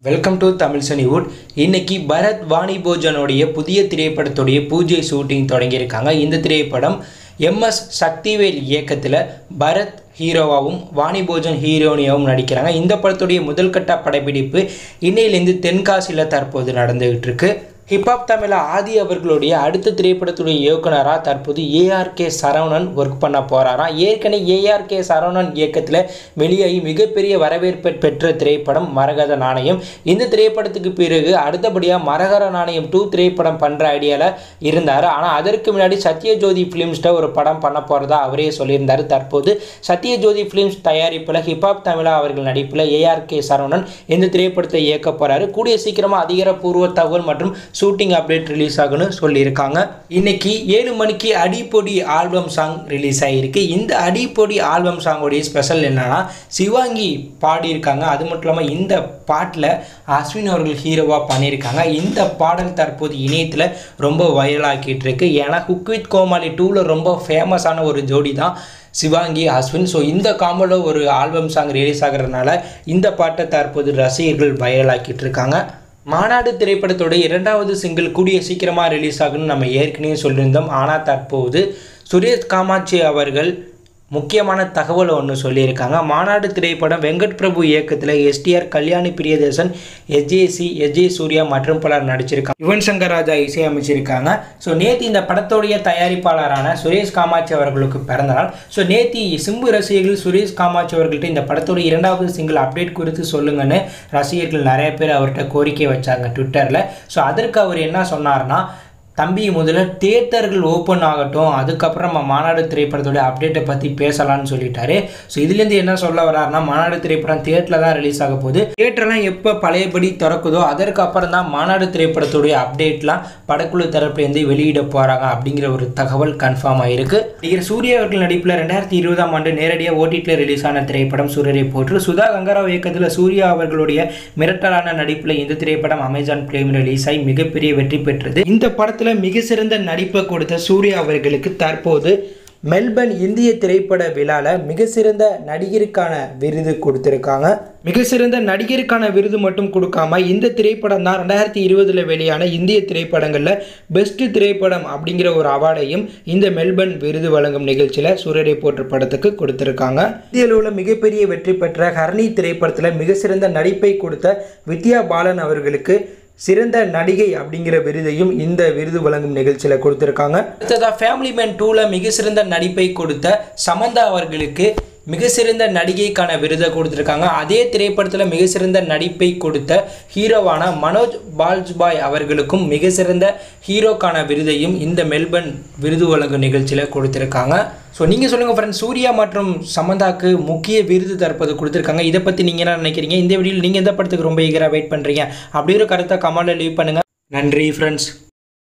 welcome to Tamil சனிவுட் இன்னைக்கு பரத் வாணி போஜனுடைய புதிய திரைப்படத்துடைய பூஜை ஷூட்டிங் தொடங்கியிருக்காங்க இந்த திரைப்படம் எம்எஸ் சக்திவேல் இயக்கத்தில் பரத் ஹீரோவாகவும் வாணி போஜன் ஹீரோனியாவும் நடிக்கிறாங்க இந்த படத்துடைய முதல் கட்ட படப்பிடிப்பு இன்னையிலேருந்து தென்காசியில் தற்போது நடந்துகிட்டு இருக்கு ஹிப்ஹாப் தமிழ ஆதி அவர்களுடைய அடுத்த திரைப்படத்துடைய இயக்குனராக தற்போது ஏஆர்கே சரவணன் ஒர்க் பண்ண போகிறாராம் ஏற்கனவே ஏஆர்கே சரவணன் இயக்கத்தில் வெளியாகி மிகப்பெரிய வரவேற்பை பெற்ற திரைப்படம் மரகத நாணயம் இந்த திரைப்படத்துக்கு பிறகு அடுத்தபடியாக மரகத நாணயம் டூ திரைப்படம் பண்ணுற ஐடியாவில் இருந்தார் ஆனால் அதற்கு முன்னாடி சத்யஜோதி ஃபிலிம்ஸ்ட ஒரு படம் பண்ண போகிறதா அவரே சொல்லியிருந்தார் தற்போது சத்யஜோதி ஃபிலிம்ஸ் தயாரிப்பில் ஹிப்ஹாப் தமிழா அவர்கள் நடிப்பில் ஏஆர்கே சரவணன் இந்த திரைப்படத்தை இயக்க போகிறாரு கூடிய சீக்கிரமாக அதிகாரப்பூர்வ தகவல் மற்றும் ஷூட்டிங் அப்டேட் ரிலீஸ் ஆகும்னு சொல்லியிருக்காங்க இன்னைக்கு ஏழு மணிக்கு அடிப்பொடி ஆல்பம் சாங் ரிலீஸ் ஆகியிருக்கு இந்த அடிப்பொடி ஆல்பம் சாங்கோடைய ஸ்பெஷல் என்னன்னா சிவாங்கி பாடியிருக்காங்க அது மட்டும் இல்லாமல் இந்த பாட்டில் அஸ்வின் அவர்கள் ஹீரோவாக பண்ணியிருக்காங்க இந்த பாடல் தற்போது இணையத்தில் ரொம்ப வைரலாக்கிட்டு இருக்கு ஏன்னா குக் வித் கோமாளி டூவில் ரொம்ப ஃபேமஸான ஒரு ஜோடி தான் சிவாங்கி அஸ்வின் ஸோ இந்த காம்போல ஒரு ஆல்பம் சாங் ரிலீஸ் ஆகிறதுனால இந்த பாட்டை தற்போது ரசிகர்கள் வைரலாக்கிட்டு இருக்காங்க மாநாடு திரைப்படத்தோட இரண்டாவது சிங்கிள் கூடிய சீக்கிரமாக ரிலீஸ் ஆகும்னு நம்ம ஏற்கனவே சொல்லியிருந்தோம் ஆனால் தற்போது சுரேஷ் காமாட்சி அவர்கள் முக்கியமான தகவல் ஒன்று சொல்லியிருக்காங்க மாநாடு திரைப்படம் வெங்கட் பிரபு இயக்கத்தில் STR Kalyani Priyadarshan SJC SJ Suryah மற்றும் பலர் நடிச்சிருக்காங்க யுவன் சங்கர் ராஜா இசையமைச்சிருக்காங்க ஸோ நேற்று இந்த படத்தோடைய தயாரிப்பாளரான சுரேஷ் காமாட்சி அவர்களுக்கு பிறந்தநாள் ஸோ நேற்று சிம்பு ரசிகர்கள் சுரேஷ் காமாட்சி அவர்கள்ட்ட இந்த படத்தோட இரண்டாவது சிங்கிள் அப்டேட் குறித்து சொல்லுங்கன்னு ரசிகர்கள் நிறைய பேர் அவர்கிட்ட கோரிக்கை வச்சாங்க ட்விட்டரில் ஸோ அதற்கு அவர் என்ன சொன்னார்னா தம்பி முதல்ல தியேட்டர்கள் ஓப்பன் ஆகட்டும் அதுக்கப்புறம் நம்ம மாநாடு திரைப்படத்தோட அப்டேட்டை பற்றி பேசலாம்னு சொல்லிட்டாரு ஸோ இதுலேருந்து என்ன சொல்ல வர்றாருன்னா மாநாடு திரைப்படம் தியேட்டரில் தான் ரிலீஸ் ஆக போகுது தியேட்டர்லாம் எப்போ பழையபடி திறக்குதோ அதற்கப்புறம் தான் மாநாடு திரைப்படத்துடைய அப்டேட்லாம் படக்குழு தரப்புலேருந்து வெளியிட போகிறாங்க அப்படிங்கிற ஒரு தகவல் கன்ஃபார்ம் ஆயிருக்கு நடிகர் சூர்யா அவர்கள் நடிப்பில் ரெண்டாயிரத்தி இருபதாம் ஆண்டு நேரடியாக ஓடிடியில் ரிலீஸ் ஆன திரைப்படம் சூரியரை போற்று சுதா கங்கராவ் இயக்கத்தில் சூர்யா அவர்களுடைய மிரட்டலான நடிப்பில் இந்த திரைப்படம் அமேசான் பிளேம் ரிலீஸ் ஆகி மிகப்பெரிய வெற்றி பெற்றது இந்த படத்தில் மிக சிறந்த நடிப்பை கொடுத்த சூர்யா அவர்களுக்கு தற்போது மெல்பர்ன் இந்திய திரைப்பட விழாவில் மிக சிறந்த நடிகருக்கான விருது கொடுத்துருக்காங்க மிக சிறந்த நடிகருக்கான விருது மட்டும் கொடுக்காம இந்த திரைப்படம் தான் ரெண்டாயிரத்தி இருபதில் வெளியான இந்திய திரைப்படங்களில் பெஸ்ட் திரைப்படம் அப்படிங்கிற ஒரு அவார்டையும் இந்த மெல்பர்ன் விருது வழங்கும் நிகழ்ச்சியில் சூரியரை போற்று படத்துக்கு கொடுத்துருக்காங்க இந்தியாவில் உள்ள மிகப்பெரிய வெற்றி பெற்ற ஹர்னி திரைப்படத்தில் மிக சிறந்த நடிப்பை கொடுத்த வித்யா பாலன் அவர்களுக்கு சிறந்த நடிகை அப்படிங்கிற விருதையும் இந்த விருது வழங்கும் நிகழ்ச்சியில் கொடுத்துருக்காங்க அடுத்ததாக ஃபேமிலி மேன் டூவில் மிக சிறந்த நடிப்பை கொடுத்த சமந்தா அவர்களுக்கு மிக சிறந்த நடிகைக்கான விருதை கொடுத்துருக்காங்க அதே திரைப்படத்தில் மிக சிறந்த நடிப்பை கொடுத்த ஹீரோவான மனோஜ் பால்ஜ்பாய் அவர்களுக்கும் மிக சிறந்த ஹீரோக்கான விருதையும் இந்த மெல்பர்ன் விருது வழங்கும் நிகழ்ச்சியில் கொடுத்துருக்காங்க ஸோ நீங்கள் சொல்லுங்கள் ஃப்ரெண்ட்ஸ் சூர்யா மற்றும் சமந்தாக்கு முக்கிய விருது தற்போது கொடுத்துருக்காங்க இதை பற்றி நீங்கள் என்ன நினைக்கிறீங்க இந்த வீடியோவில் நீங்கள் எந்த படத்துக்கு ரொம்ப ஈகராக வெயிட் பண்ணுறீங்க அப்படி ஒரு கருத்தை கமெண்ட்டில் லீவ் பண்ணுங்கள் நன்றி ஃப்ரெண்ட்ஸ்